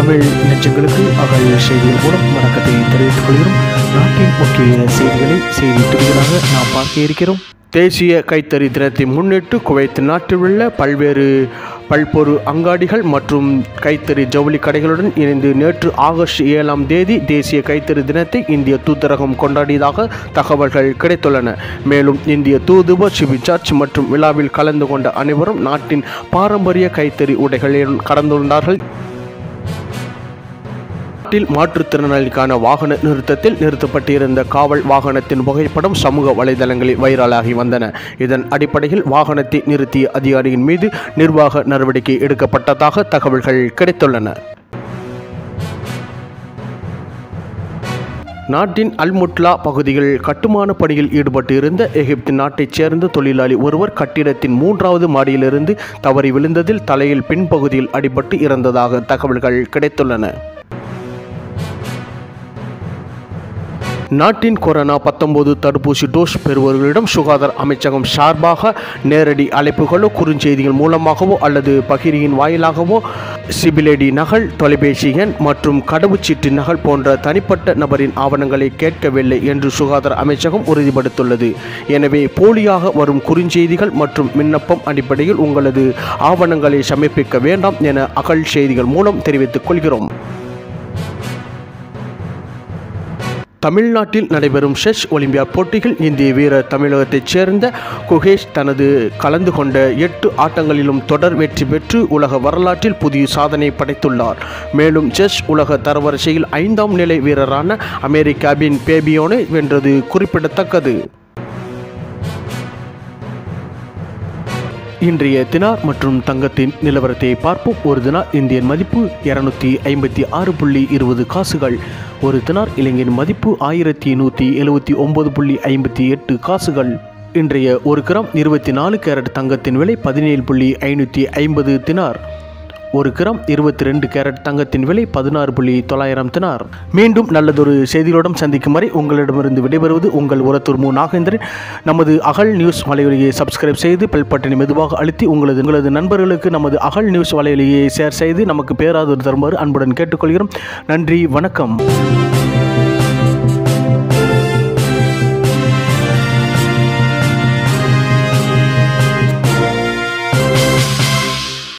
தமிழ் நெஞ்சங்களுக்கு அகல் செய்திகள் மூலம் வணக்கத்தை தெரிவித்துக் கொள்கிறோம் நாட்டின் முக்கிய செய்திகளை செய்தி துறைகளாக நாம் பார்க்க இருக்கிறோம் தேசிய கைத்தறி தினத்தை முன்னிட்டு குவைத் நாட்டில் உள்ள பல்வேறு பல்பொரு அங்காடிகள் மற்றும் கைத்தறி ஜவுளி கடைகளுடன் இணைந்து நேற்று ஆகஸ்ட் ஏழாம் தேதி தேசிய கைத்தறி தினத்தை இந்திய தூதரகம் கொண்டாடியதாக தகவல்கள் கிடைத்துள்ளன மேலும் இந்திய தூதுவர் சிபி சர்ச் மற்றும் விழாவில் கலந்து கொண்ட அனைவரும் நாட்டின் பாரம்பரிய கைத்தறி உடைகளில் கடந்துள்ளார்கள் நாட்டில் மாற்றுத்திறனாளிக்கான வாகன நிறுத்தத்தில் நிறுத்தப்பட்டிருந்த காவல் வாகனத்தின் புகைப்படம் சமூக வலைதளங்களில் வைரலாகி வந்தன இதன் அடிப்படையில் வாகனத்தை நிறுத்திய அதிகாரியின் மீது நிர்வாக நடவடிக்கை எடுக்கப்பட்டதாக தகவல்கள் கிடைத்துள்ளன நாட்டின் அல்முட்லா பகுதியில் கட்டுமான பணியில் ஈடுபட்டு இருந்த எகிப்து நாட்டைச் சேர்ந்த தொழிலாளி ஒருவர் கட்டிடத்தின் மூன்றாவது மாடியிலிருந்து தவறி விழுந்ததில் தலையில் பின்பகுதியில் அடிபட்டு இறந்ததாக தகவல்கள் கிடைத்துள்ளன நாட்டின் கொரோனா பத்தொன்பது தடுப்பூசி டோஸ் பெறுபவர்களிடம் சுகாதார அமைச்சகம் சார்பாக நேரடி அழைப்புகளோ குறுஞ்செய்திகள் மூலமாகவோ அல்லது பகிரியின் வாயிலாகவோ சிபிலடி நகல் தொலைபேசி எண் மற்றும் கடவுச்சீட்டு நகல் போன்ற தனிப்பட்ட நபரின் ஆவணங்களை கேட்கவில்லை என்று சுகாதார அமைச்சகம் உறுதிப்படுத்தியுள்ளது எனவே போலியாக வரும் குறுஞ்செய்திகள் மற்றும் விண்ணப்பம் அடிப்படையில் உங்களது ஆவணங்களை சமர்ப்பிக்க வேண்டாம் என அகல் செய்திகள் மூலம் தெரிவித்துக் கொள்கிறோம் தமிழ்நாட்டில் நடைபெறும் செஸ் ஒலிம்பியாட் போட்டியில் இந்திய வீரர் தமிழகத்தைச் சேர்ந்த குகேஷ் தனது கலந்து கொண்ட எட்டு ஆட்டங்களிலும் தொடர் வெற்றி பெற்று உலக வரலாற்றில் புதிய சாதனை படைத்துள்ளார் மேலும் செஸ் உலக தரவரிசையில் ஐந்தாம் நிலை வீரரான அமெரிக்காவின் பேபியோனை வென்றது குறிப்பிடத்தக்கது இன்றைய தினார் மற்றும் தங்கத்தின் நிலவரத்தை பார்ப்போம் ஒரு தினார் இந்தியன் மதிப்பு இருநூத்தி ஐம்பத்தி ஆறு புள்ளி இருபது காசுகள் ஒரு தினார் இலங்கையின் மதிப்பு ஆயிரத்தி நூற்றி எழுபத்தி ஒன்பது புள்ளி ஐம்பத்தி எட்டு காசுகள் இன்றைய ஒரு கிராம் இருபத்தி நாலு கேரட் தங்கத்தின் விலை பதினேழு புள்ளி ஐநூற்றி ஐம்பது தினார் ஒரு கிராம் இருபத்தி ரெண்டு கேரட் தங்கத்தின் விலை பதினாறு புள்ளி தொள்ளாயிரம் தினார் மீண்டும் நல்லதொரு செய்திகளுடன் சந்திக்கும் வரை உங்களிடமிருந்து விடைபெறுவது உங்கள் உரத்தூர் மு நாகேந்திரன் நமது அகல் நியூஸ் வலையொலியை சப்ஸ்கிரைப் செய்து பெல் பட்டனை மெதுவாக அழுத்தி உங்களது உங்களது நண்பர்களுக்கு நமது அகல் நியூஸ் வலையொலியை ஷேர் செய்து நமக்கு பேராதொரு தருமாறு அன்புடன் கேட்டுக்கொள்கிறோம் நன்றி வணக்கம்